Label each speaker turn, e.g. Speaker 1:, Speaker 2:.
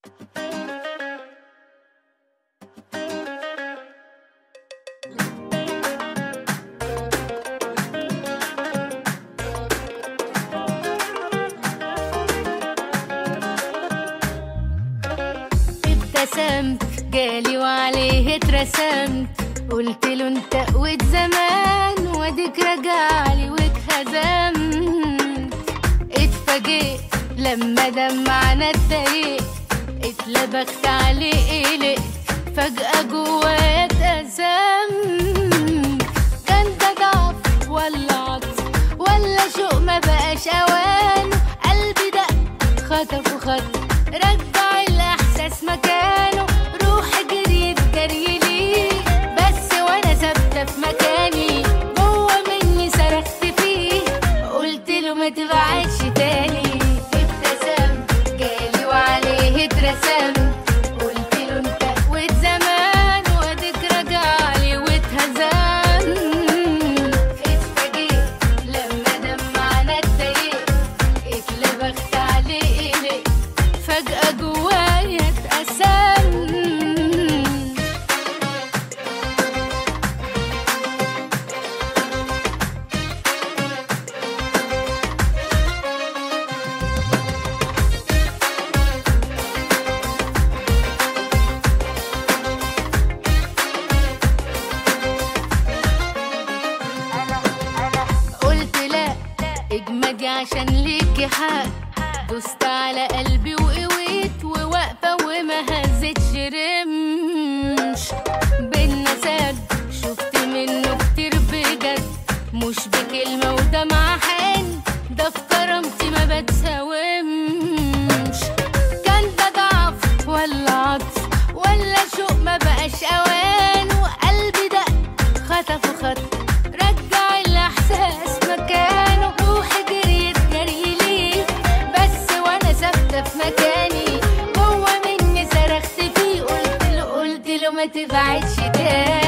Speaker 1: ابتسمت جالي وعليه اترسمت قلت له انت قوت زمان واديك رجعلي واتهزمت اتفاجئت لما دمعنا اتضايقت اتلبخت عليه قلقت فجأة جوايا اتأزمت كان ده ضعف ولا عطف ولا شوق ما بقاش اوانه قلبي دق خطف وخطف رجع الاحساس مكانه روحي جريت جري ليه بس وانا ثابته في مكاني جوه مني صرخت فيه قلت له ما تبعدش تاني ابتسمت جالي وعليه اترسمت قلت له انت قوت زمان واديك رجعلي واتهزمت اتفاجئت لما دمعنا اتضايقت اتلبخت عليه قلقت فجأة جوايا اتقسمت قلت لا اجمدي عشان ليكي حق دوست على قلبي وقويت وواقفة وما هزتش رمش بينا سد شفت منه كتير بجد مش بكلمة ودمعة حن ده في كرامتي ما بتساومش كان ده ضعف ولا عطف ولا شوق ما بقاش اوان وقلبي دق خطف وخطف رجع الاحساس مكانه روحي جريت جري ليه بس وانا ثابته في مكاني جوه مني صرخت فيه قلت له قلت له ما تبعدش تاني